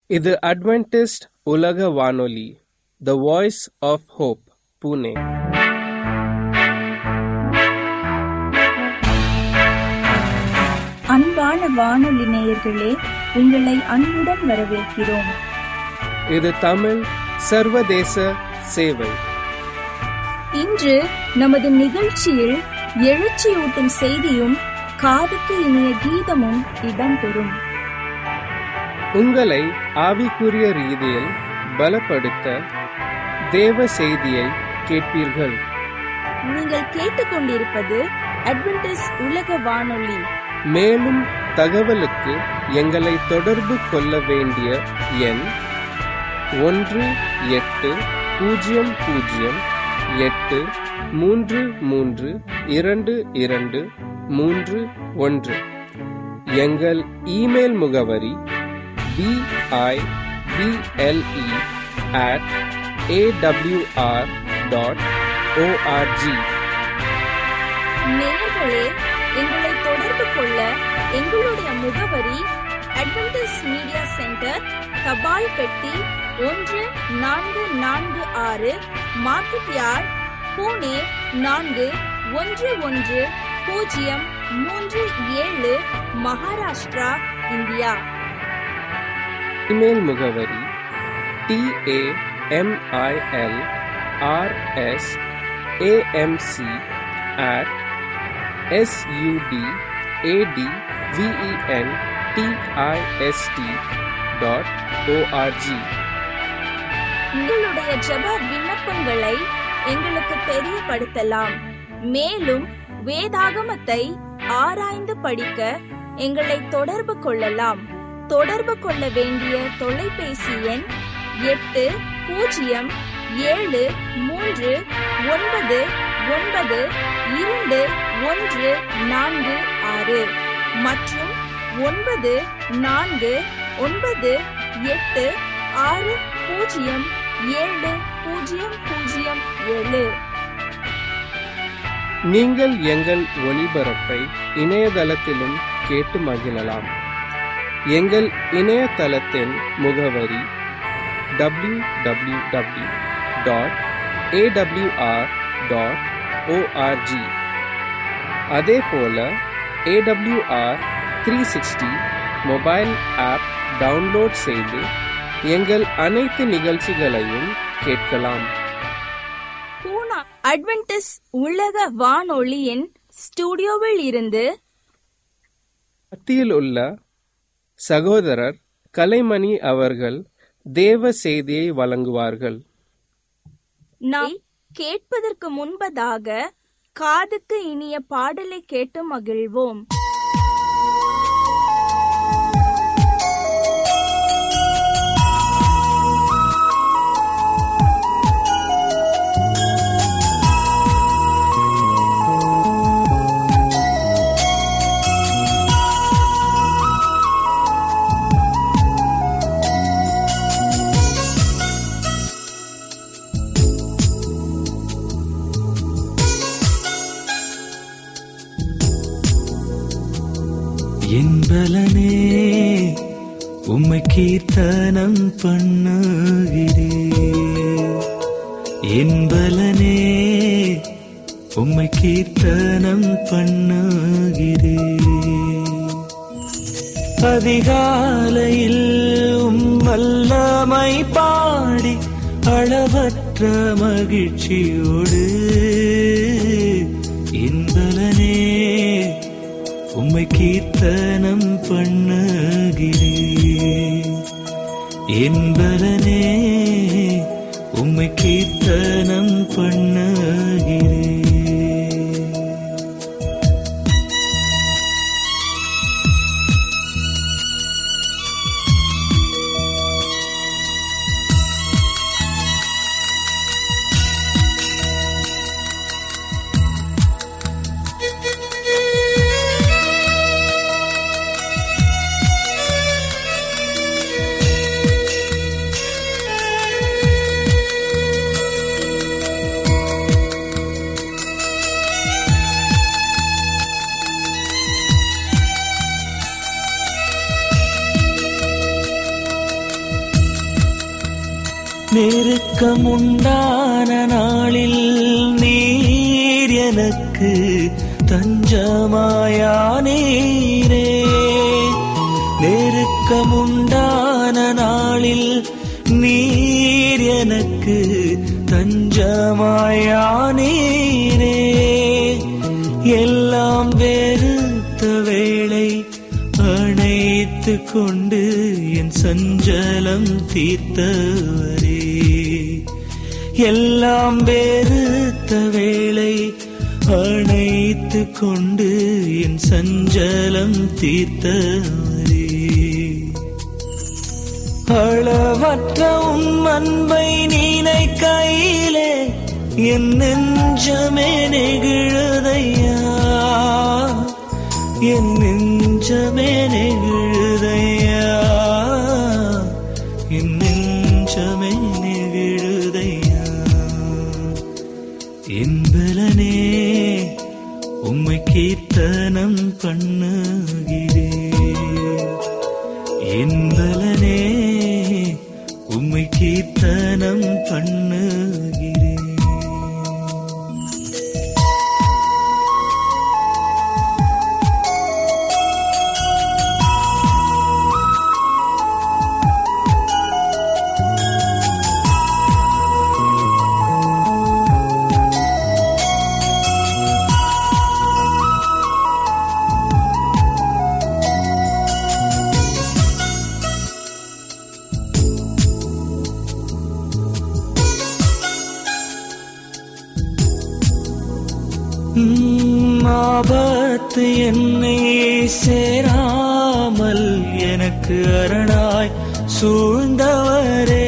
இது அட்வென்டிஸ்ட் உலக வானொலி the voice of hope Pune அன்பான வானொலி நேயர்களே உங்களை அன்புடன் வரவேற்கிறோம் இது தமிழ் சர்வதேச சேவை இன்று நமது நிகழ்ச்சியில் எழுச்சியூட்டும் செய்தியும் காதுக்கு இனிய கீதமும் இடம்பெறும் உங்களை ஆவிக்குரிய ரீதியில் பலப்படுத்த தேவ செய்தியை கேட்பீர்கள் நீங்கள் கேட்டுக்கொண்டிருப்பது அட்வென்டிஸ் உலக வானொலி மேலும் தகவலுக்கு எங்களை தொடர்பு கொள்ள வேண்டிய எண் ஒன்று எட்டு பூஜ்ஜியம் பூஜ்ஜியம் எட்டு மூன்று மூன்று இரண்டு இரண்டு மூன்று ஒன்று எங்கள் இமெயில் முகவரி B I B L E at A W R dot O R G நேயர்களே எங்களை தொடர்பு கொள்ள எங்களுடைய முகவரி அட்வென்டிஸ் மீடியா சென்டர் தபால் பெட்டி ஒன்று நான்கு நான்கு ஆறு மார்க்கெட் யார்ட் பூனே நான்கு ஒன்று ஒன்று பூஜ்ஜியம் மூன்று ஏழு மகாராஷ்டிரா இந்தியா இமெயில் முகவரி T A M I L R S A M C at S U D A D V E N T I S T dot O R G உங்களுடைய ஜெப விண்ணப்பங்களை எங்களுக்கு தெரியப்படுத்தலாம் மேலும் வேதாகமத்தை ஆராய்ந்து படிக்க எங்களை தொடர்பு கொள்ளலாம் தொடர்பு கொள்ள வேண்டிய தொலைபேசி எண் எட்டு பூஜ்ஜியம் ஏழு மூன்று ஒன்பது ஒன்பது இரண்டு ஒன்று நான்கு ஆறு மற்றும் ஒன்பது நான்கு ஒன்பது எட்டு ஆறு பூஜ்ஜியம் ஏழு பூஜ்ஜியம் பூஜ்ஜியம் ஏழு நீங்கள் எங்கள் ஒளிபரப்பை இணையதளத்திலும் கேட்டு மகிழலாம் எங்கள் இணையதளத்தின் முகவரி W W W dot A W R dot O R G அதே போல A W R three sixty mobile app download செய்து எங்கள் அனைத்து நிகழ்ச்சிகளையும் கேட்கலாம் பூனா அட்வென்டிஸ் உலக வானொலியின் ஸ்டுடியோவில் இருந்து மத்தியில் உள்ள சகோதரர் கலைமணி அவர்கள் தேவ செய்தியை வழங்குவார்கள் நாம் கேட்பதற்கு முன்பதாக காதுக்கு இனிய பாடலை கேட்டு மகிழ்வோம் என்பலனே உம்மை கீர்த்தனம் பண்ணுகிறே என்பலனே உம்மை கீர்த்தனம் பண்ணுகிறே அதிகாலையில் உம் வல்லமை பாடி அளவற்ற மகிழ்ச்சியோடு என்பலனே உம்மை கீர்த்தனம் பண்ணுகிறே என்பதனே உம்மை கீர்த்தனம் பண்ணுகிறே நெருக்கம் உண்டான நாளில் நீர் எனக்கு தஞ்சமாயானீரே நெருக்கம் உண்டான நாளில் நீர் எனக்கு தஞ்சமாயானீரே எல்லாம் வெறுத்த வேளை அணைத்து கொண்டு என் சஞ்சலம் தீர்த்தவரே எல்லாம் வெறுத்த வேளை அணைத்து கொண்டு என் சஞ்சலம் தீர்த்தவரே அளவற்ற உம் அன்பை நீனை கையிலே என் நெஞ்சமே நெகிழுதையா என் நெஞ்சமே நெகிழுதையா என் நெஞ்சமே நெகிழுதையா என்பலனே உம்மை கீர்த்தனம் பண்ணுகிறேன் என்பலனே உம்மை கீர்த்தனம் பண்ணுகிறேன் உம் ஆபத்து என்னை சேராமல் எனக்கு அரணாய் சூழ்ந்தவரே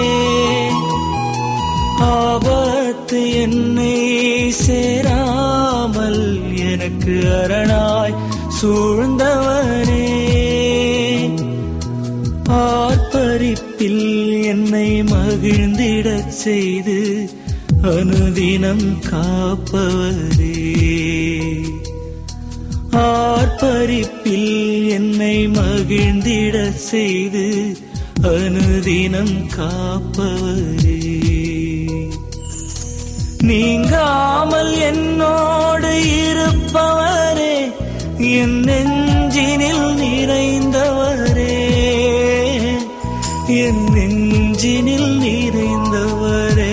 ஆபத்து என்னை சேராமல் எனக்கு அரணாய் சூழ்ந்தவரே ஆர்ப்பரிப்பில் என்னை மகிழ்ந்திடச் செய்து அனுதினம் காப்பவரே ஆர்ப்பரிப்பில் என்னை மகிழ்ந்திடச் செய்து அனுதினம் காப்பவரே நீங்காமல் என்னோடு இருப்பவரே என் நெஞ்சினில் நிறைந்தவரே என் நெஞ்சினில் நிறைந்தவரே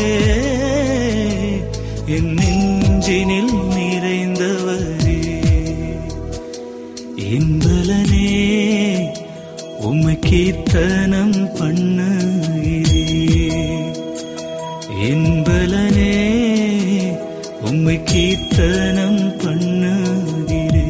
என் நெஞ்சினில் நிறைந்தவரே என்பலனே உம்மை கீர்த்தனம் பண்ணுகிறேன் என்பலனே உம்மை கீர்த்தனம் பண்ணுகிறேன்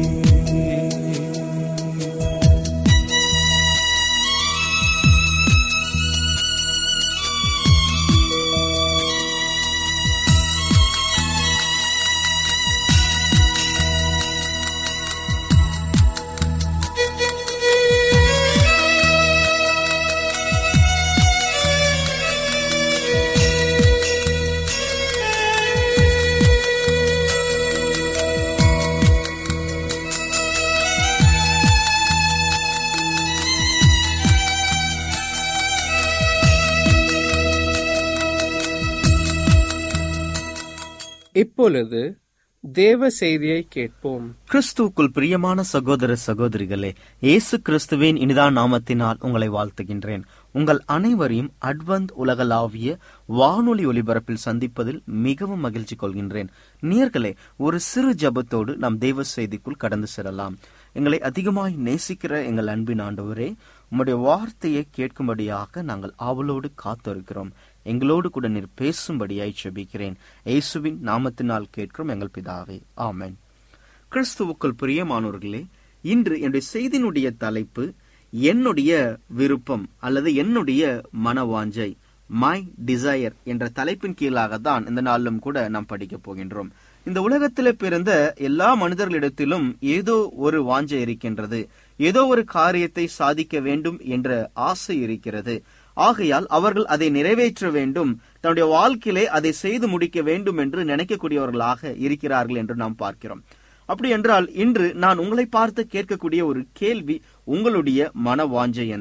இப்பொழுது தேவ செய்தியை கேட்போம் கிறிஸ்துவுக்குள் பிரியமான சகோதர சகோதரிகளே இயேசு கிறிஸ்துவின் இனிதான் நாமத்தினால் உங்களை வாழ்த்துகின்றேன் உங்கள் அனைவரையும் அட்வந்த் உலகளாவிய வானொலி ஒலிபரப்பில் சந்திப்பதில் மிகவும் மகிழ்ச்சி கொள்கின்றேன் நேர்களே ஒரு சிறு ஜபத்தோடு நாம் தேவ செய்திக்குள் கடந்து செல்லலாம் எங்களை அதிகமாய் நேசிக்கிற எங்கள் அன்பின் ஆண்டவரே உம்முடைய வார்த்தையை கேட்கும்படியாக நாங்கள் ஆவலோடு காத்திருக்கிறோம் எங்களோடு கூட நீர் பேசும்படியாய் செபிக்கிறேன் இயேசுவின் நாமத்தினால் கேட்கிறோம் எங்கள் பிதாவே ஆமென் கிறிஸ்துவுக்குள் பிரியமானவர்களே இன்று என்னுடைய செய்தியினுடைய தலைப்பு என்னுடைய விருப்பம் அல்லது என்னுடைய மனவாஞ்சை மை டிசையர் என்ற தலைப்பின் கீழாக தான் இந்த நாளிலும் கூட நாம் படிக்க போகின்றோம் இந்த உலகத்திலே பிறந்த எல்லா மனிதர்களிடத்திலும் ஏதோ ஒரு வாஞ்சை இருக்கின்றது ஏதோ ஒரு காரியத்தை சாதிக்க வேண்டும் என்ற ஆசை இருக்கிறது ஆகையால் அவர்கள் அதை நிறைவேற்ற வேண்டும் தன்னுடைய வாழ்க்கையிலே அதை செய்து முடிக்க வேண்டும் என்று நினைக்கக்கூடியவர்களாக இருக்கிறார்கள் என்று நாம் பார்க்கிறோம் அப்படி என்றால் இன்று நான் உங்களை பார்த்து கேட்கக்கூடிய ஒரு கேள்வி உங்களுடைய மன வாஞ்சை என்ன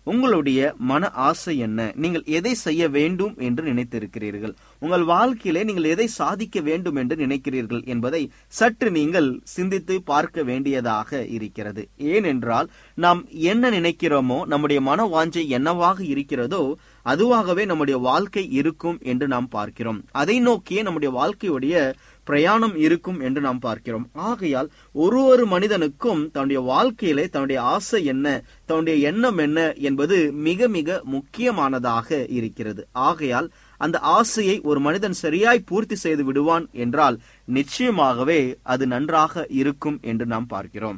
உங்களுடைய மன ஆசை என்ன நீங்கள் எதை செய்ய வேண்டும் என்று நினைத்திருக்கிறீர்கள் உங்கள் வாழ்க்கையிலே நீங்கள் எதை சாதிக்க வேண்டும் என்று நினைக்கிறீர்கள் என்பதை சற்று நீங்கள் சிந்தித்து பார்க்க வேண்டியதாக இருக்கிறது ஏனென்றால் நாம் என்ன நினைக்கிறோமோ நம்முடைய மன வாஞ்சை என்னவாக இருக்கிறதோ அதுவாகவே நம்முடைய வாழ்க்கை இருக்கும் என்று நாம் பார்க்கிறோம் அதை நோக்கியே நம்முடைய வாழ்க்கையுடைய பிரயாணம் இருக்கும் என்று நாம் பார்க்கிறோம் ஆகையால் ஒரு ஒரு மனிதனுக்கும் தன்னுடைய வாழ்க்கையிலே தன்னுடைய ஆசை என்ன தன்னுடைய எண்ணம் என்ன என்பது மிக மிக முக்கியமானதாக இருக்கிறது ஆகையால் அந்த ஆசையை ஒரு மனிதன் சரியாய் பூர்த்தி செய்து விடுவான் என்றால் நிச்சயமாகவே அது நன்றாக இருக்கும் என்று நாம் பார்க்கிறோம்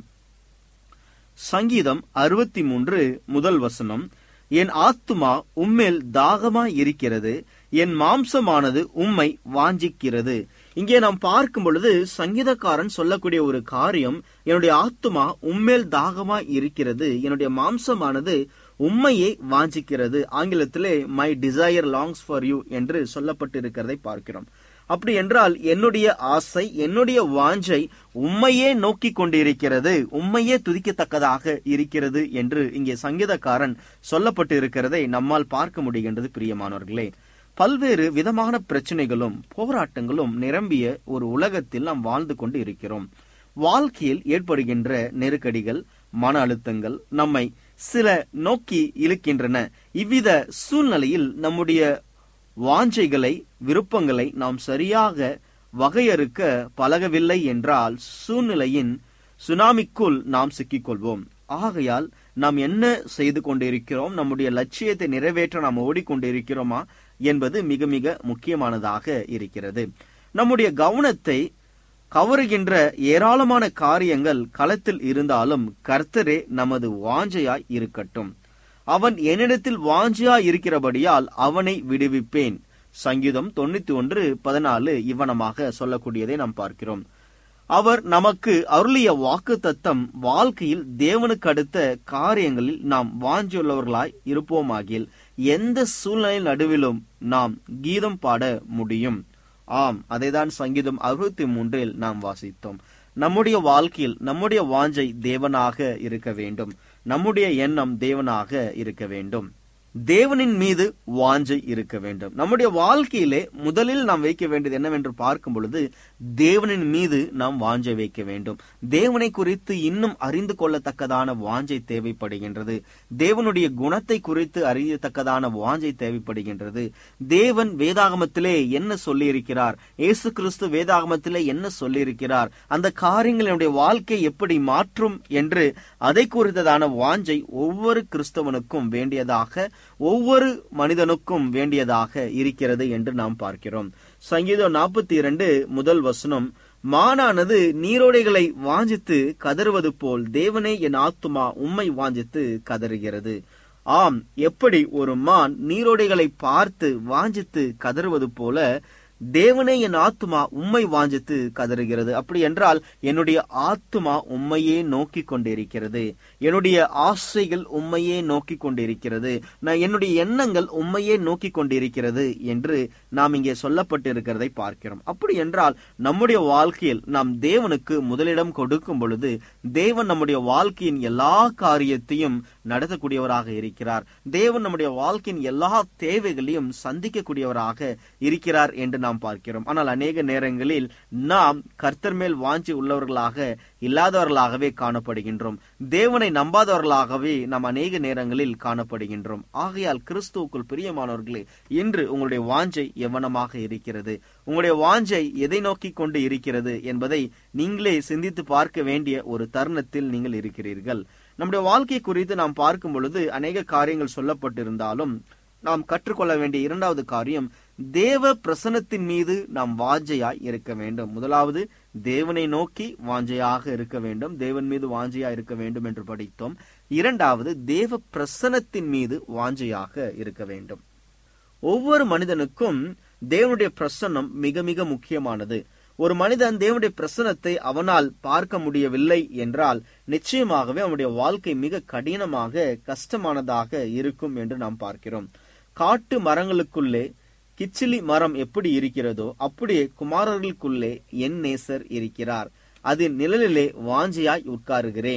சங்கீதம் அறுபத்தி மூன்று முதல் வசனம் என் ஆத்துமா உம்மேல் தாகமாய் இருக்கிறது என் மாம்சமானது உம்மை வாஞ்சிக்கிறது இங்கே நாம் பார்க்கும் பொழுது சங்கீதக்காரன் சொல்லக்கூடிய ஒரு காரியம் என்னுடைய ஆத்துமா உம்மேல் தாகமாய் இருக்கிறது என்னுடைய மாம்சமானது உண்மையை வாஞ்சிக்கிறது ஆங்கிலத்திலே my desire longs for you என்று சொல்லப்பட்டிருக்கிறதை பார்க்கிறோம் அப்படி என்றால் என்னுடைய ஆசை என்னுடைய வாஞ்சை உண்மையே நோக்கி கொண்டிருக்கிறது உண்மையே துதிக்கத்தக்கதாக இருக்கிறது என்று இங்கே சங்கீதக்காரன் சொல்லப்பட்டு இருக்கிறதை நம்மால் பார்க்க முடிகின்றது பிரியமானவர்களே பல்வேறு விதமான பிரச்சனைகளும் போராட்டங்களும் நிரம்பிய ஒரு உலகத்தில் நாம் வாழ்ந்து கொண்டு இருக்கிறோம் வாழ்க்கையில் ஏற்படுகின்ற நெருக்கடிகள் மன அழுத்தங்கள் நம்மை சில நோக்கி இழுக்கின்றன இவ்வித சூழ்நிலையில் நம்முடைய வாஞ்சைகளை விருப்பங்களை நாம் சரியாக வகையறுக்க பழகவில்லை என்றால் சூழ்நிலையின் சுனாமிக்குள் நாம் சிக்கிக்கொள்வோம் ஆகையால் நாம் என்ன செய்து கொண்டிருக்கிறோம் நம்முடைய லட்சியத்தை நிறைவேற்ற நாம் ஓடிக்கொண்டிருக்கிறோமா என்பது மிக மிக முக்கியமானதாக இருக்கிறது நம்முடைய கவனத்தை கவருகின்ற ஏராளமான காரியங்கள் களத்தில் இருந்தாலும் கர்த்தரே நமது வாஞ்சையாய் இருக்கட்டும் அவன் என்னிடத்தில் வாஞ்சியாய் இருக்கிறபடியால் அவனை விடுவிப்பேன் சங்கீதம் தொண்ணூத்தி ஒன்று பதினாலு இவ்வனமாக சொல்லக்கூடியதை நாம் பார்க்கிறோம் அவர் நமக்கு அருளிய வாக்கு தத்தம் வாழ்க்கையில் தேவனுக்கு அடுத்த காரியங்களில் நாம் வாஞ்சியுள்ளவர்களாய் இருப்போமாகில் எந்த சூழ்நிலை நடுவிலும் நாம் கீதம் பாட முடியும் ஆம் அதைதான் சங்கீதம் அறுபத்தி மூன்றில் நாம் வாசித்தோம் நம்முடைய வாழ்க்கையில் நம்முடைய வாஞ்சை தேவனாக இருக்க வேண்டும் நம்முடைய எண்ணம் தேவனாக இருக்க வேண்டும் தேவனின் மீது வாஞ்சை இருக்க வேண்டும் நம்முடைய வாழ்க்கையிலே முதலில் நாம் வைக்க வேண்டியது என்னவென்று பார்க்கும் பொழுது தேவனின் மீது நாம் வாஞ்சை வைக்க வேண்டும் தேவனை குறித்து இன்னும் அறிந்து கொள்ளத்தக்கதான வாஞ்சை தேவைப்படுகின்றது தேவனுடைய குணத்தை குறித்து அறியத்தக்கதான வாஞ்சை தேவைப்படுகின்றது தேவன் வேதாகமத்திலே என்ன சொல்லியிருக்கிறார் இயேசு கிறிஸ்து வேதாகமத்திலே என்ன சொல்லியிருக்கிறார் அந்த காரியங்கள் என்னுடைய வாழ்க்கை எப்படி மாற்றும் என்று அதை குறித்ததான வாஞ்சை ஒவ்வொரு கிறிஸ்தவனுக்கும் வேண்டியதாக ஒவ்வொரு மனிதனுக்கும் வேண்டியதாக இருக்கிறது என்று நாம் பார்க்கிறோம் சங்கீதம் நாற்பத்தி இரண்டு முதல் வசனம் மானானது நீரோடைகளை வாஞ்சித்து கதறுவது போல் தேவனே என் ஆத்துமா உம்மை வாஞ்சித்து கதறுகிறது ஆம் எப்படி ஒரு மான் நீரோடைகளை பார்த்து வாஞ்சித்து கதறுவது போல தேவனே என் ஆத்துமா உம்மை வாஞ்சித்து கதறுகிறது அப்படி என்றால் என்னுடைய ஆத்துமா உண்மையே நோக்கி கொண்டிருக்கிறது என்னுடைய ஆசைகள் உண்மையே நோக்கி கொண்டிருக்கிறது நான் என்னுடைய எண்ணங்கள் உண்மையே நோக்கி கொண்டிருக்கிறது என்று நாம் இங்கே சொல்லப்பட்டிருக்கிறதை பார்க்கிறோம் அப்படி என்றால் நம்முடைய வாழ்க்கையில் நாம் தேவனுக்கு முதலிடம் கொடுக்கும் பொழுது தேவன் நம்முடைய வாழ்க்கையின் எல்லா காரியத்தையும் நடத்தக்கூடியவராக இருக்கிறார் தேவன் நம்முடைய வாழ்க்கையின் எல்லா தேவைகளையும் சந்திக்கக்கூடியவராக இருக்கிறார் என்று நாம் பார்க்கிறோம் ஆனால் அநேக நேரங்களில் நாம் கர்த்தர் மேல் வாஞ்சி உள்ளவர்களாக இல்லாதவர்களாகவே காணப்படுகின்றோம் தேவனை நம்பாதவர்களாகவே நாம் அநேக நேரங்களில் காணப்படுகின்றோம் ஆகையால் கிறிஸ்துவுக்குள் பிரியமானவர்களே இன்று உங்களுடைய வாஞ்சை எவனமாக இருக்கிறது உங்களுடைய வாஞ்சை எதை நோக்கி கொண்டு இருக்கிறது என்பதை நீங்களே சிந்தித்து பார்க்க வேண்டிய ஒரு தருணத்தில் நீங்கள் இருக்கிறீர்கள் நம்முடைய வாழ்க்கை குறித்து நாம் பார்க்கும் பொழுது அநேக காரியங்கள் சொல்லப்பட்டிருந்தாலும் நாம் கற்றுக்கொள்ள வேண்டிய இரண்டாவது காரியம் தேவ பிரசனத்தின் மீது நாம் வாஞ்சையாய் இருக்க வேண்டும் முதலாவது தேவனை நோக்கி வாஞ்சையாக இருக்க வேண்டும் தேவன் மீது வாஞ்சையா இருக்க வேண்டும் என்று படித்தோம் இரண்டாவது தேவ பிரசனத்தின் மீது வாஞ்சையாக இருக்க வேண்டும் ஒவ்வொரு மனிதனுக்கும் தேவனுடைய பிரசன்னம் மிக மிக முக்கியமானது ஒரு மனிதன் தேவனுடைய பிரசனத்தை அவனால் பார்க்க முடியவில்லை என்றால் நிச்சயமாகவே அவனுடைய வாழ்க்கை மிக கடினமாக கஷ்டமானதாக இருக்கும் என்று நாம் பார்க்கிறோம் காட்டு மரங்களுக்குள்ளே கிச்சிலி மரம் எப்படி இருக்கிறதோ அப்படியே குமாரர்களுக்குள்ளே என் நேசர் இருக்கிறார் அதன் நிழலிலே வாஞ்சியாய் உட்காருகிறேன்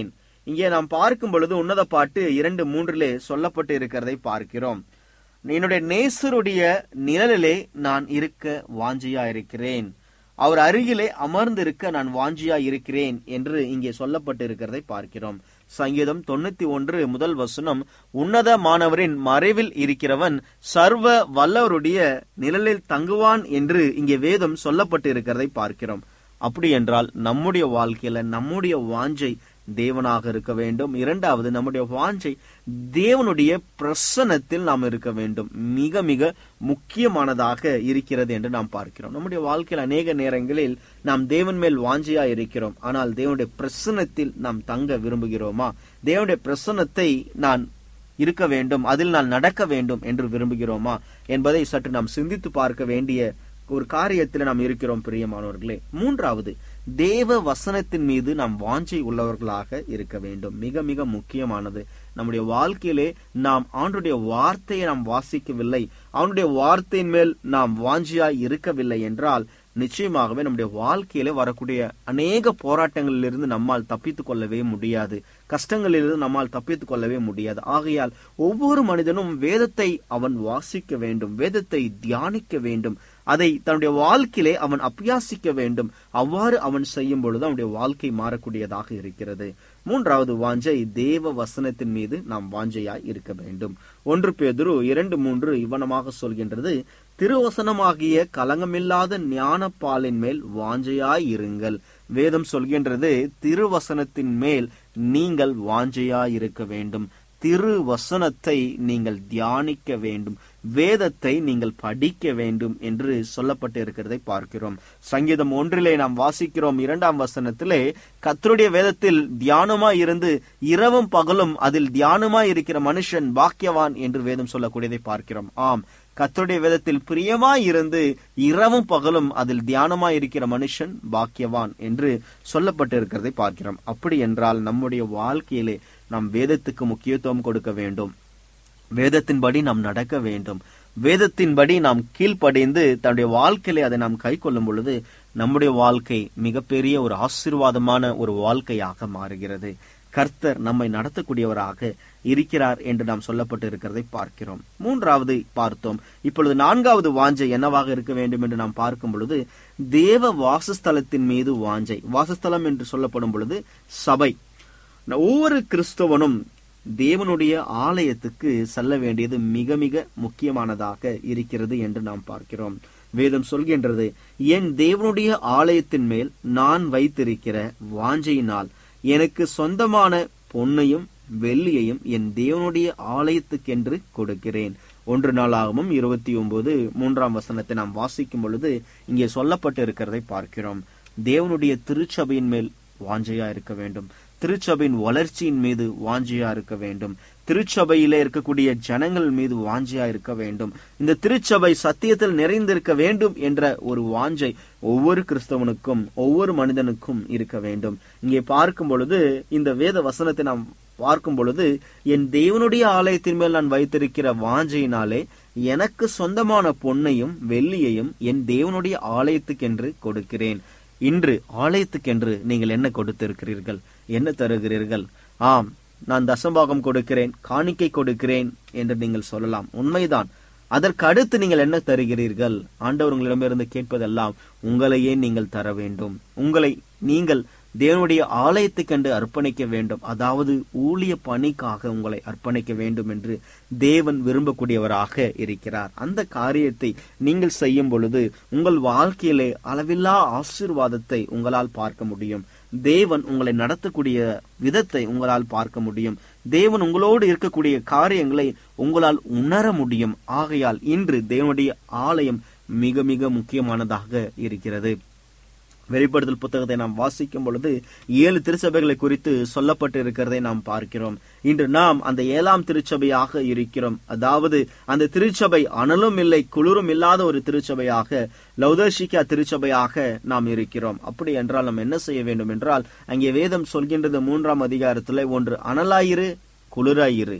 இங்கே நாம் பார்க்கும் பொழுது உன்னத பாட்டு இரண்டு மூன்றிலே சொல்லப்பட்டு இருக்கிறதை பார்க்கிறோம் என்னுடைய நேசருடைய நிழலிலே நான் இருக்க வாஞ்சியா இருக்கிறேன் அவர் அருகிலே அமர்ந்திருக்க நான் வாஞ்சியா இருக்கிறேன் என்று இங்கே சொல்லப்பட்டு இருக்கிறதை பார்க்கிறோம் சங்கீதம் தொண்ணூத்தி ஒன்று முதல் வசனம் உன்னத மாணவரின் மறைவில் இருக்கிறவன் சர்வ வல்லவருடைய நிழலில் தங்குவான் என்று இங்கே வேதம் சொல்லப்பட்டு இருக்கிறதை பார்க்கிறோம் அப்படி என்றால் நம்முடைய வாழ்க்கையில நம்முடைய வாஞ்சை தேவனாக இருக்க வேண்டும் இரண்டாவது நம்முடைய வாஞ்சை தேவனுடைய பிரசன்னத்தில் நாம் இருக்க வேண்டும் மிக மிக முக்கியமானதாக இருக்கிறது என்று நாம் பார்க்கிறோம் நம்முடைய வாழ்க்கையில் அநேக நேரங்களில் நாம் தேவன் மேல் வாஞ்சியா இருக்கிறோம் ஆனால் தேவனுடைய பிரசன்னத்தில் நாம் தங்க விரும்புகிறோமா தேவனுடைய பிரசன்னத்தை நான் இருக்க வேண்டும் அதில் நான் நடக்க வேண்டும் என்று விரும்புகிறோமா என்பதை சற்று நாம் சிந்தித்து பார்க்க வேண்டிய ஒரு காரியத்தில் நாம் இருக்கிறோம் பிரியமானவர்களே மூன்றாவது தேவ வசனத்தின் மீது நாம் வாஞ்சை உள்ளவர்களாக இருக்க வேண்டும் மிக மிக முக்கியமானது நம்முடைய வாழ்க்கையிலே நாம் ஆண்டுடைய வார்த்தையை நாம் வாசிக்கவில்லை அவனுடைய வார்த்தையின் மேல் நாம் வாஞ்சியாய் இருக்கவில்லை என்றால் நிச்சயமாகவே நம்முடைய வாழ்க்கையில வரக்கூடிய அநேக போராட்டங்களிலிருந்து நம்மால் தப்பித்துக் கொள்ளவே முடியாது கஷ்டங்களிலிருந்து நம்மால் தப்பித்துக் கொள்ளவே முடியாது ஆகையால் ஒவ்வொரு மனிதனும் வேதத்தை அவன் வாசிக்க வேண்டும் வேதத்தை தியானிக்க வேண்டும் அதை தன்னுடைய வாழ்க்கையிலே அவன் அபியாசிக்க வேண்டும் அவ்வாறு அவன் செய்யும் பொழுது அவனுடைய வாழ்க்கை மாறக்கூடியதாக இருக்கிறது மூன்றாவது வாஞ்சை தேவ வசனத்தின் மீது நாம் வாஞ்சையாய் இருக்க வேண்டும் ஒன்று பேதுரு இரண்டு மூன்று இவனமாக சொல்கின்றது திருவசனமாகிய கலங்கமில்லாத ஞான பாலின் மேல் வாஞ்சையாய் இருங்கள் வேதம் சொல்கின்றது திருவசனத்தின் மேல் நீங்கள் வாஞ்சையாய் இருக்க வேண்டும் திரு வசனத்தை நீங்கள் தியானிக்க வேண்டும் வேதத்தை நீங்கள் படிக்க வேண்டும் என்று சொல்லப்பட்டு இருக்கிறதை பார்க்கிறோம் சங்கீதம் ஒன்றிலே நாம் வாசிக்கிறோம் இரண்டாம் வசனத்திலே கத்தருடைய வேதத்தில் தியானமாய் இருந்து இரவும் பகலும் அதில் தியானமாய் இருக்கிற மனுஷன் பாக்கியவான் என்று வேதம் சொல்லக்கூடியதை பார்க்கிறோம் ஆம் கத்தருடைய வேதத்தில் பிரியமாய் இருந்து இரவும் பகலும் அதில் தியானமாய் இருக்கிற மனுஷன் பாக்கியவான் என்று சொல்லப்பட்டு இருக்கிறதை பார்க்கிறோம் அப்படி என்றால் நம்முடைய வாழ்க்கையிலே நாம் வேதத்துக்கு முக்கியத்துவம் கொடுக்க வேண்டும் வேதத்தின்படி நாம் நடக்க வேண்டும் வேதத்தின்படி நாம் கீழ்ப்படைந்து தன்னுடைய வாழ்க்கையிலே அதை நாம் கை கொள்ளும் பொழுது நம்முடைய வாழ்க்கை மிகப்பெரிய ஒரு ஆசீர்வாதமான ஒரு வாழ்க்கையாக மாறுகிறது கர்த்தர் நம்மை நடத்தக்கூடியவராக இருக்கிறார் என்று நாம் சொல்லப்பட்டு இருக்கிறதை பார்க்கிறோம் மூன்றாவது பார்த்தோம் இப்பொழுது நான்காவது வாஞ்சை என்னவாக இருக்க வேண்டும் என்று நாம் பார்க்கும் பொழுது தேவ வாசஸ்தலத்தின் மீது வாஞ்சை வாசஸ்தலம் என்று சொல்லப்படும் பொழுது சபை ஒவ்வொரு கிறிஸ்தவனும் தேவனுடைய ஆலயத்துக்கு செல்ல வேண்டியது மிக மிக முக்கியமானதாக இருக்கிறது என்று நாம் பார்க்கிறோம் வேதம் சொல்கின்றது என் தேவனுடைய ஆலயத்தின் மேல் நான் வைத்திருக்கிற வாஞ்சையினால் எனக்கு சொந்தமான பொன்னையும் வெள்ளியையும் என் தேவனுடைய ஆலயத்துக்கென்று கொடுக்கிறேன் ஒன்று நாளாகவும் இருபத்தி ஒன்பது மூன்றாம் வசனத்தை நாம் வாசிக்கும் பொழுது இங்கே சொல்லப்பட்டு இருக்கிறதை பார்க்கிறோம் தேவனுடைய திருச்சபையின் மேல் வாஞ்சையா இருக்க வேண்டும் திருச்சபையின் வளர்ச்சியின் மீது வாஞ்சியா இருக்க வேண்டும் திருச்சபையிலே இருக்கக்கூடிய ஜனங்கள் மீது வாஞ்சியா இருக்க வேண்டும் இந்த திருச்சபை சத்தியத்தில் நிறைந்திருக்க வேண்டும் என்ற ஒரு வாஞ்சை ஒவ்வொரு கிறிஸ்தவனுக்கும் ஒவ்வொரு மனிதனுக்கும் இருக்க வேண்டும் இங்கே பார்க்கும் பொழுது இந்த வேத வசனத்தை நாம் பார்க்கும் பொழுது என் தேவனுடைய ஆலயத்தின் மேல் நான் வைத்திருக்கிற வாஞ்சையினாலே எனக்கு சொந்தமான பொன்னையும் வெள்ளியையும் என் தேவனுடைய ஆலயத்துக்கென்று கொடுக்கிறேன் இன்று ஆலயத்துக்கென்று நீங்கள் என்ன கொடுத்திருக்கிறீர்கள் என்ன தருகிறீர்கள் ஆம் நான் தசம்பாகம் கொடுக்கிறேன் காணிக்கை கொடுக்கிறேன் என்று நீங்கள் சொல்லலாம் உண்மைதான் அதற்கு அடுத்து நீங்கள் என்ன தருகிறீர்கள் ஆண்டவர் உங்களிடமிருந்து கேட்பதெல்லாம் உங்களையே நீங்கள் தர வேண்டும் உங்களை நீங்கள் தேவனுடைய ஆலயத்துக்கென்று அர்ப்பணிக்க வேண்டும் அதாவது ஊழிய பணிக்காக உங்களை அர்ப்பணிக்க வேண்டும் என்று தேவன் விரும்பக்கூடியவராக இருக்கிறார் அந்த காரியத்தை நீங்கள் செய்யும் பொழுது உங்கள் வாழ்க்கையிலே அளவில்லா ஆசீர்வாதத்தை உங்களால் பார்க்க முடியும் தேவன் உங்களை நடத்தக்கூடிய விதத்தை உங்களால் பார்க்க முடியும் தேவன் உங்களோடு இருக்கக்கூடிய காரியங்களை உங்களால் உணர முடியும் ஆகையால் இன்று தேவனுடைய ஆலயம் மிக மிக முக்கியமானதாக இருக்கிறது வெளிப்படுத்தல் புத்தகத்தை நாம் வாசிக்கும் பொழுது ஏழு திருச்சபைகளை குறித்து சொல்லப்பட்டு இருக்கிறதை நாம் பார்க்கிறோம் இன்று நாம் அந்த ஏழாம் திருச்சபையாக இருக்கிறோம் அதாவது அந்த திருச்சபை அனலும் இல்லை குளிரும் இல்லாத ஒரு திருச்சபையாக லௌதர்ஷிகா திருச்சபையாக நாம் இருக்கிறோம் அப்படி என்றால் நாம் என்ன செய்ய வேண்டும் என்றால் அங்கே வேதம் சொல்கின்றது மூன்றாம் அதிகாரத்தில் ஒன்று அனலாயிரு குளிராயிரு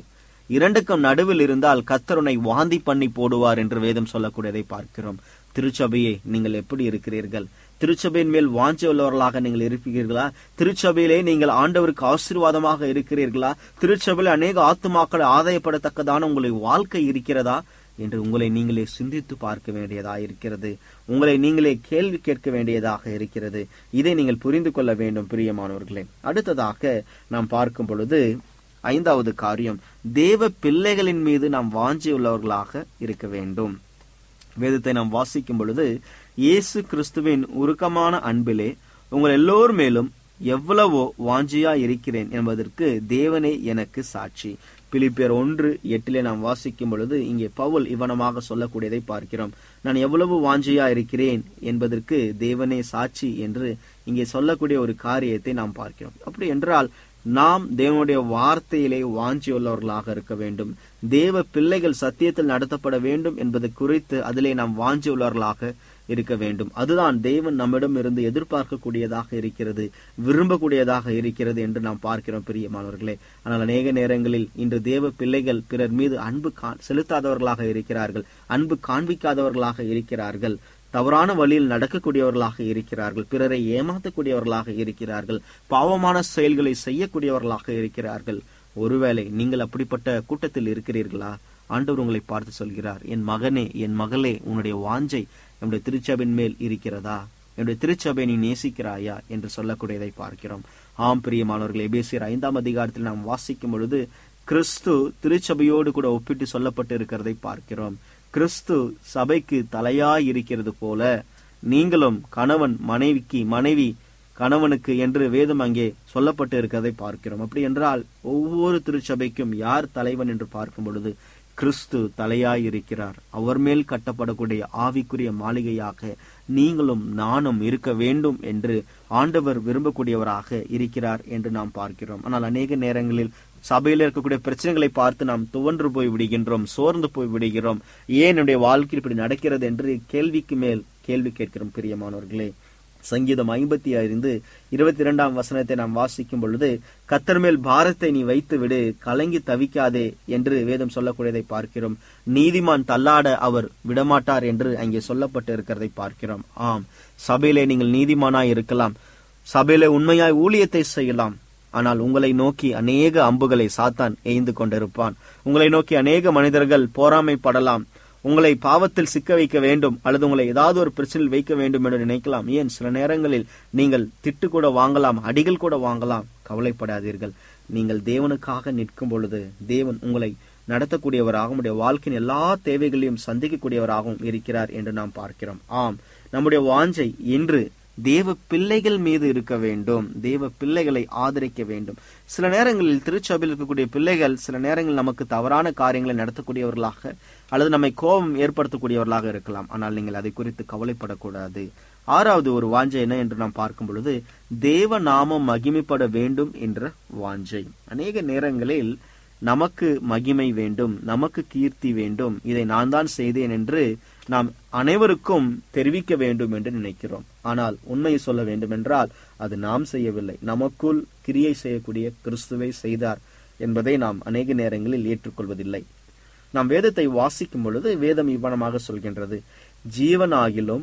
இரண்டுக்கும் நடுவில் இருந்தால் கர்த்தர் உன்னை வாந்தி பண்ணி போடுவார் என்று வேதம் சொல்லக்கூடியதை பார்க்கிறோம் திருச்சபையே நீங்கள் எப்படி இருக்கிறீர்கள் திருச்சபையின் மேல் வாஞ்ச உள்ளவர்களாக நீங்கள் இருப்பீர்களா திருச்சபையிலே நீங்கள் ஆண்டவருக்கு ஆசீர்வாதமாக இருக்கிறீர்களா திருச்சபையில் அநேக ஆத்துமாக்களை ஆதாயப்படத்தக்கதான உங்களுடைய வாழ்க்கை இருக்கிறதா என்று உங்களை நீங்களே சிந்தித்து பார்க்க வேண்டியதாக இருக்கிறது உங்களை நீங்களே கேள்வி கேட்க வேண்டியதாக இருக்கிறது இதை நீங்கள் புரிந்து கொள்ள வேண்டும் பிரியமானவர்களே அடுத்ததாக நாம் பார்க்கும் பொழுது ஐந்தாவது காரியம் தேவ பிள்ளைகளின் மீது நாம் வாஞ்சியுள்ளவர்களாக இருக்க வேண்டும் வேதத்தை நாம் வாசிக்கும் பொழுது இயேசு கிறிஸ்துவின் உருக்கமான அன்பிலே உங்கள் எல்லோர் மேலும் எவ்வளவோ வாஞ்சியா இருக்கிறேன் என்பதற்கு தேவனே எனக்கு சாட்சி பிலிப்பியர் ஒன்று எட்டிலே நாம் வாசிக்கும் பொழுது இங்கே பவுல் இவனமாக சொல்லக்கூடியதை பார்க்கிறோம் நான் எவ்வளவு வாஞ்சியா இருக்கிறேன் என்பதற்கு தேவனே சாட்சி என்று இங்கே சொல்லக்கூடிய ஒரு காரியத்தை நாம் பார்க்கிறோம் அப்படி என்றால் நாம் தேவனுடைய வார்த்தையிலே வாஞ்சியுள்ளவர்களாக இருக்க வேண்டும் தேவ பிள்ளைகள் சத்தியத்தில் நடத்தப்பட வேண்டும் என்பது குறித்து அதிலே நாம் வாஞ்சியுள்ளவர்களாக இருக்க வேண்டும் அதுதான் தேவன் நம்மிடம் இருந்து எதிர்பார்க்கக்கூடியதாக இருக்கிறது விரும்பக்கூடியதாக இருக்கிறது என்று நாம் பார்க்கிறோம் பிரியமானவர்களே ஆனால் அநேக நேரங்களில் இன்று தேவ பிள்ளைகள் பிறர் மீது அன்பு கா- செலுத்தாதவர்களாக இருக்கிறார்கள் அன்பு காண்பிக்காதவர்களாக இருக்கிறார்கள் தவறான வழியில் நடக்கக்கூடியவர்களாக இருக்கிறார்கள் பிறரை ஏமாற்றக்கூடியவர்களாக இருக்கிறார்கள் பாவமான செயல்களை செய்யக்கூடியவர்களாக இருக்கிறார்கள் ஒருவேளை நீங்கள் அப்படிப்பட்ட கூட்டத்தில் இருக்கிறீர்களா ஆண்டவர் உங்களை பார்த்து சொல்கிறார் என் மகனே என் மகளே உன்னுடைய வாஞ்சை என்னுடைய திருச்சபின் மேல் இருக்கிறதா என்னுடைய திருச்சபை நீ நேசிக்கிறாயா என்று சொல்லக்கூடியதை பார்க்கிறோம் ஆம் பிரியமானவர்கள் எபேசியர் ஐந்தாம் அதிகாரத்தில் நாம் வாசிக்கும் பொழுது கிறிஸ்து திருச்சபையோடு கூட ஒப்பிட்டு சொல்லப்பட்டு இருக்கிறதை பார்க்கிறோம் கிறிஸ்து சபைக்கு தலையாய் இருக்கிறது போல நீங்களும் கணவன் மனைவிக்கு மனைவி கணவனுக்கு என்று வேதம் அங்கே சொல்லப்பட்டு இருக்கிறதை பார்க்கிறோம் அப்படி என்றால் ஒவ்வொரு திருச்சபைக்கும் யார் தலைவன் என்று பார்க்கும் பொழுது கிறிஸ்து தலையாய் இருக்கிறார் அவர் மேல் கட்டப்படக்கூடிய ஆவிக்குரிய மாளிகையாக நீங்களும் நானும் இருக்க வேண்டும் என்று ஆண்டவர் விரும்பக்கூடியவராக இருக்கிறார் என்று நாம் பார்க்கிறோம் ஆனால் அநேக நேரங்களில் சபையில் இருக்கக்கூடிய பிரச்சனைகளை பார்த்து நாம் துவன்று போய் விடுகின்றோம் சோர்ந்து போய் விடுகிறோம் ஏன் என்னுடைய வாழ்க்கை இப்படி நடக்கிறது என்று கேள்விக்கு மேல் கேள்வி கேட்கிறோம் பிரியமானவர்களே சங்கீதம் ஐம்பத்தி ஐந்து இருபத்தி இரண்டாம் வசனத்தை நாம் வாசிக்கும் பொழுது கத்தர் மேல் பாரத்தை நீ வைத்து விடு கலங்கி தவிக்காதே என்று வேதம் சொல்லக்கூடியதை பார்க்கிறோம் நீதிமான் தள்ளாட அவர் விடமாட்டார் என்று அங்கே சொல்லப்பட்டு இருக்கிறதை பார்க்கிறோம் ஆம் சபையிலே நீங்கள் நீதிமானாய் இருக்கலாம் சபையிலே உண்மையாய் ஊழியத்தை செய்யலாம் ஆனால் உங்களை நோக்கி அநேக அம்புகளை சாத்தான் எய்ந்து கொண்டிருப்பான் உங்களை நோக்கி அநேக மனிதர்கள் போராமைப்படலாம் உங்களை பாவத்தில் சிக்க வைக்க வேண்டும் அல்லது உங்களை ஏதாவது ஒரு பிரச்சனையில் வைக்க வேண்டும் என்று நினைக்கலாம் ஏன் சில நேரங்களில் நீங்கள் திட்டு கூட வாங்கலாம் அடிகள் கூட வாங்கலாம் கவலைப்படாதீர்கள் நீங்கள் தேவனுக்காக நிற்கும் பொழுது தேவன் உங்களை நடத்தக்கூடியவராகவும் உடைய வாழ்க்கையின் எல்லா தேவைகளையும் சந்திக்கக்கூடியவராகவும் இருக்கிறார் என்று நாம் பார்க்கிறோம் ஆம் நம்முடைய வாஞ்சை இன்று தேவ பிள்ளைகள் மீது இருக்க வேண்டும் தேவ பிள்ளைகளை ஆதரிக்க வேண்டும் சில நேரங்களில் திருச்சபையில் இருக்கக்கூடிய பிள்ளைகள் சில நேரங்களில் நமக்கு தவறான காரியங்களை நடத்தக்கூடியவர்களாக அல்லது நம்மை கோபம் ஏற்படுத்தக்கூடியவர்களாக இருக்கலாம் ஆனால் நீங்கள் அதை குறித்து கவலைப்படக்கூடாது ஆறாவது ஒரு வாஞ்சை என்ன என்று நாம் பார்க்கும் பொழுது தேவ நாமம் மகிமைப்பட வேண்டும் என்ற வாஞ்சை அநேக நேரங்களில் நமக்கு மகிமை வேண்டும் நமக்கு கீர்த்தி வேண்டும் இதை நான் தான் செய்தேன் என்று நாம் அனைவருக்கும் தெரிவிக்க வேண்டும் என்று நினைக்கிறோம் ஆனால் உண்மையை சொல்ல வேண்டும் என்றால் அது நாம் செய்யவில்லை நமக்குள் கிரியை செய்யக்கூடிய கிறிஸ்துவை செய்தார் என்பதை நாம் அநேக நேரங்களில் ஏற்றுக்கொள்வதில்லை நாம் வேதத்தை வாசிக்கும் பொழுது வேதம் இவ்வனமாக சொல்கின்றது ஜீவனாகிலும்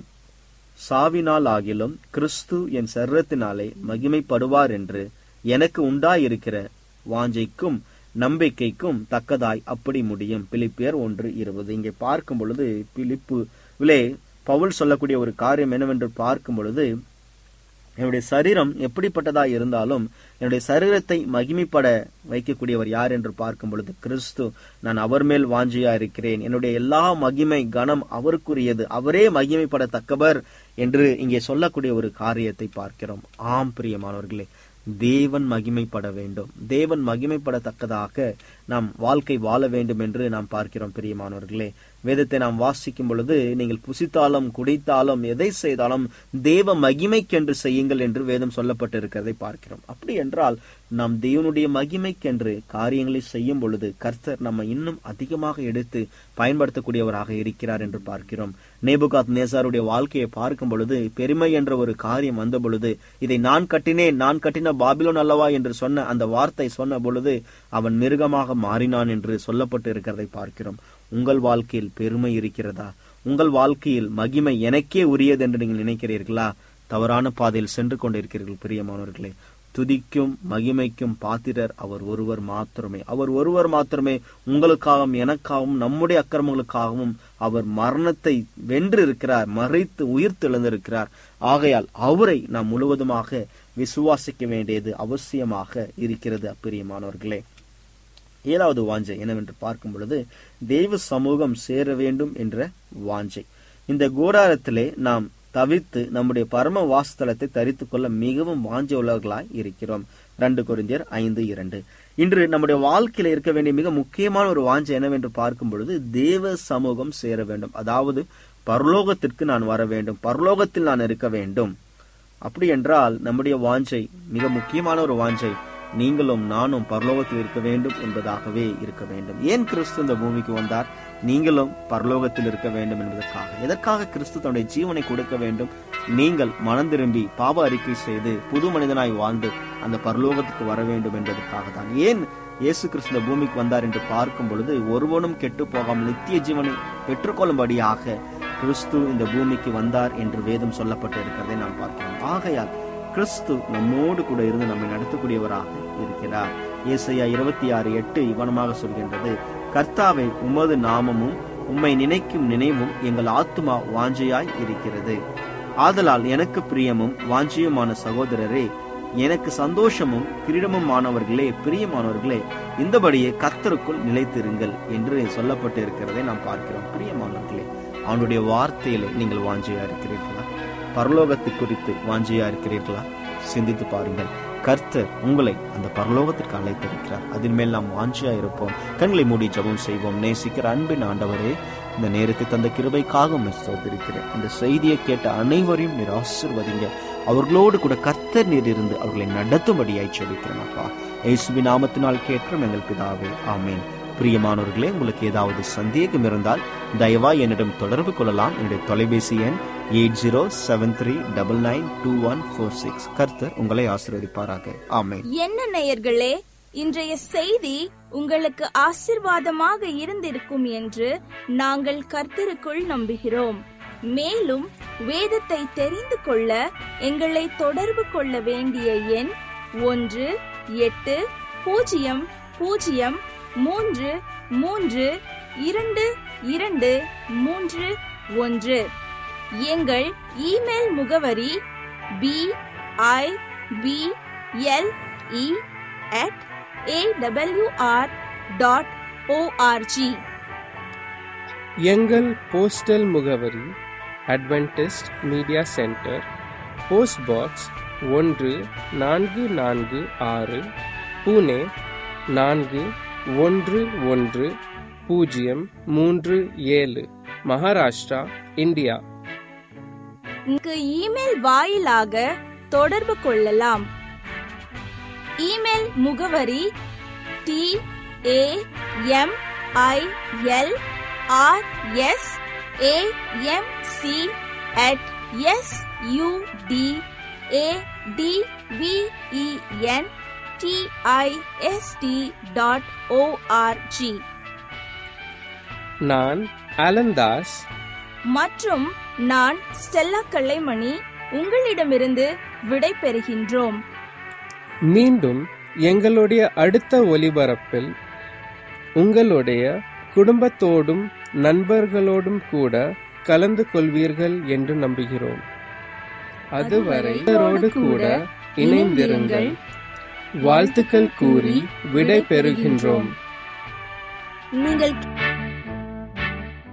சாவினால் ஆகிலும் கிறிஸ்து என் சர்வத்தினாலே மகிமைப்படுவார் என்று எனக்கு உண்டாயிருக்கிற வாஞ்சைக்கும் நம்பிக்கைக்கும் தக்கதாய் அப்படி முடியும் பிலிப்பியர் ஒன்று இருபது இங்கே பார்க்கும் பொழுது பிலிப்பு விலே பவுல் சொல்லக்கூடிய ஒரு காரியம் என்னவென்று பார்க்கும் பொழுது என்னுடைய சரீரம் எப்படிப்பட்டதா இருந்தாலும் என்னுடைய சரீரத்தை மகிமைப்பட வைக்கக்கூடியவர் யார் என்று பார்க்கும் பொழுது கிறிஸ்து நான் அவர் மேல் வாஞ்சியா இருக்கிறேன் என்னுடைய எல்லா மகிமை கனம் அவருக்குரியது அவரே மகிமைப்படத்தக்கவர் என்று இங்கே சொல்லக்கூடிய ஒரு காரியத்தை பார்க்கிறோம் ஆம் பிரியமானவர்களே தேவன் மகிமைப்பட வேண்டும் தேவன் மகிமைப்படத்தக்கதாக நாம் வாழ்க்கை வாழ வேண்டும் என்று நாம் பார்க்கிறோம் பிரியமானவர்களே வேதத்தை நாம் வாசிக்கும் பொழுது நீங்கள் புசித்தாலும் குடித்தாலும் எதை செய்தாலும் தேவ மகிமைக்கென்று செய்யுங்கள் என்று வேதம் சொல்லப்பட்டு இருக்கிறதை பார்க்கிறோம் அப்படி என்றால் நாம் தேவனுடைய மகிமைக்கென்று காரியங்களை செய்யும் பொழுது கர்த்தர் நம்ம இன்னும் அதிகமாக எடுத்து பயன்படுத்தக்கூடியவராக இருக்கிறார் என்று பார்க்கிறோம் நேபுகாத் நேசாருடைய வாழ்க்கையை பார்க்கும் பொழுது பெருமை என்ற ஒரு காரியம் வந்த பொழுது இதை நான் கட்டினேன் நான் கட்டின பாபிலோன் அல்லவா என்று சொன்ன அந்த வார்த்தை சொன்ன பொழுது அவன் மிருகமாக மாறினான் என்று சொல்லப்பட்டு இருக்கிறதை பார்க்கிறோம் உங்கள் வாழ்க்கையில் பெருமை இருக்கிறதா உங்கள் வாழ்க்கையில் மகிமை எனக்கே உரியது என்று நீங்கள் நினைக்கிறீர்களா தவறான பாதையில் சென்று கொண்டிருக்கிறீர்கள் பிரியமானவர்களே துதிக்கும் மகிமைக்கும் பாத்திரர் அவர் ஒருவர் மாத்திரமே அவர் ஒருவர் மாத்திரமே உங்களுக்காகவும் எனக்காகவும் நம்முடைய அக்கிரமங்களுக்காகவும் அவர் மரணத்தை வென்று இருக்கிறார் மறைத்து உயிர் தெழுந்திருக்கிறார் ஆகையால் அவரை நாம் முழுவதுமாக விசுவாசிக்க வேண்டியது அவசியமாக இருக்கிறது அப்பிரியமானவர்களே ஏழாவது வாஞ்சை என்னவென்று பார்க்கும் பொழுது தெய்வ சமூகம் சேர வேண்டும் என்ற வாஞ்சை இந்த கூடாரத்திலே நாம் தவிர்த்து நம்முடைய பரம வாசத்தலத்தை தரித்துக் கொள்ள மிகவும் வாஞ்ச உள்ளவர்களாய் இருக்கிறோம் ரெண்டு கொரிந்தியர் ஐந்து இரண்டு இன்று நம்முடைய வாழ்க்கையில இருக்க வேண்டிய மிக முக்கியமான ஒரு வாஞ்சை என்னவென்று பார்க்கும் பொழுது தேவ சமூகம் சேர வேண்டும் அதாவது பரலோகத்திற்கு நான் வர வேண்டும் பரலோகத்தில் நான் இருக்க வேண்டும் அப்படி என்றால் நம்முடைய வாஞ்சை மிக முக்கியமான ஒரு வாஞ்சை நீங்களும் நானும் பரலோகத்தில் இருக்க வேண்டும் என்பதாகவே இருக்க வேண்டும் ஏன் கிறிஸ்து இந்த பூமிக்கு வந்தார் நீங்களும் பரலோகத்தில் இருக்க வேண்டும் என்பதற்காக எதற்காக கிறிஸ்து தன்னுடைய ஜீவனை கொடுக்க வேண்டும் நீங்கள் மனம் திரும்பி பாவ அறிக்கை செய்து புது மனிதனாய் வாழ்ந்து அந்த பரலோகத்துக்கு வர வேண்டும் என்பதற்காக தான் ஏன் இயேசு கிறிஸ்து இந்த பூமிக்கு வந்தார் என்று பார்க்கும் பொழுது ஒருவனும் கெட்டு போகாமல் நித்திய ஜீவனை பெற்றுக்கொள்ளும்படியாக கிறிஸ்து இந்த பூமிக்கு வந்தார் என்று வேதம் சொல்லப்பட்டு இருக்கிறதை நாம் பார்க்கிறோம் ஆகையால் கிறிஸ்து நம்மோடு கூட இருந்து நம்மை நடத்தக்கூடியவராக இருக்கிறார் ஏசையா இருபத்தி ஆறு எட்டு இவனமாக சொல்கின்றது கர்த்தாவை உமது நாமமும் உம்மை நினைக்கும் நினைவும் எங்கள் ஆத்துமா வாஞ்சையாய் இருக்கிறது ஆதலால் எனக்கு பிரியமும் வாஞ்சியுமான சகோதரரே எனக்கு சந்தோஷமும் கிரீடமுமானவர்களே பிரியமானவர்களே இந்தபடியே கர்த்தருக்குள் நிலைத்திருங்கள் என்று சொல்லப்பட்டு இருக்கிறதை நாம் பார்க்கிறோம் பிரியமானவர்களே அவனுடைய வார்த்தையிலே நீங்கள் வாஞ்சையா இருக்கிறீர்களா பரலோகத்தை குறித்து வாஞ்சியா இருக்கிறீர்களா சிந்தித்து பாருங்கள் கர்த்தர் உங்களை அந்த பரலோகத்திற்கு அழைத்திருக்கிறார் அதன் மேல் நாம் வாஞ்சியா இருப்போம் கண்களை மூடி ஜெபம் செய்வோம் நேசிக்கிற அன்பின் ஆண்டவரே இந்த நேரத்தை தந்த கிருபைக்காக உம்மை ஸ்தோத்திரிக்கிறேன் இந்த செய்தியை கேட்ட அனைவரையும் நீர் ஆசிர்வதிங்க அவர்களோடு கூட கர்த்தர் நீர் இருந்து அவர்களை நடத்தும்படியாய் செபிக்கிறேன் அப்பா இயேசுவின் நாமத்தினால் கேட்கிறோம் எங்கள் பிதாவே ஆமேன் பிரியமானவர்களே உங்களுக்கு ஏதாவது சந்தேகம் இருந்தால் தயவா என்னிடம் தொடர்பு கொள்ளலாம் என்னுடைய தொலைபேசி எண் eight zero seven three double nine two one four six கர்த்தர் உங்களை ஆசீர்வதிப்பாராக ஆமேன் என்ன நேயர்களே இன்றைய செய்தி உங்களுக்கு ஆசிர்வாதமாக இருந்திருக்கும் என்று நாங்கள் கர்த்தருக்குள் நம்புகிறோம் மேலும் வேதத்தை தெரிந்து கொள்ள எங்களை தொடர்பு கொள்ள வேண்டிய எண் ஒன்று எட்டு பூஜ்ஜியம் பூஜ்ஜியம் மூன்று மூன்று இரண்டு இரண்டு மூன்று ஒன்று எங்கள் இமெயில் முகவரி B I B L E at A W R dot O R G எங்கள் போஸ்டல் முகவரி Adventist media centre post box ஒன்று நான்கு நான்கு ஆறு புனே நான்கு ஒன்று ஒன்று பூஜ்ஜியம் மூன்று ஏழு மகாராஷ்டிரா இந்தியா இங்கு இமெயில் வாயிலாக தொடர்பு கொள்ளலாம் இமெயில் முகவரி T A M I L R S A M C at S U D A D V E N T I S T dot O R G நான் அலந்தாஸ் மற்றும் நான் ஸ்டெல்லா கல்லைமணி உங்களிடமிருந்து விடை பெறுகின்றோம் மீண்டும் எங்களுடைய அடுத்த ஒலிபரப்பில் உங்களுடைய குடும்பத்தோடும் நண்பர்களோடும் கூட கலந்து கொள்வீர்கள் என்று நம்புகிறோம் அதுவரை இவரோடு கூட இணைந்திருங்கள் வாழ்த்துக்கள் கூறி விடை பெறுகின்றோம் நீங்கள்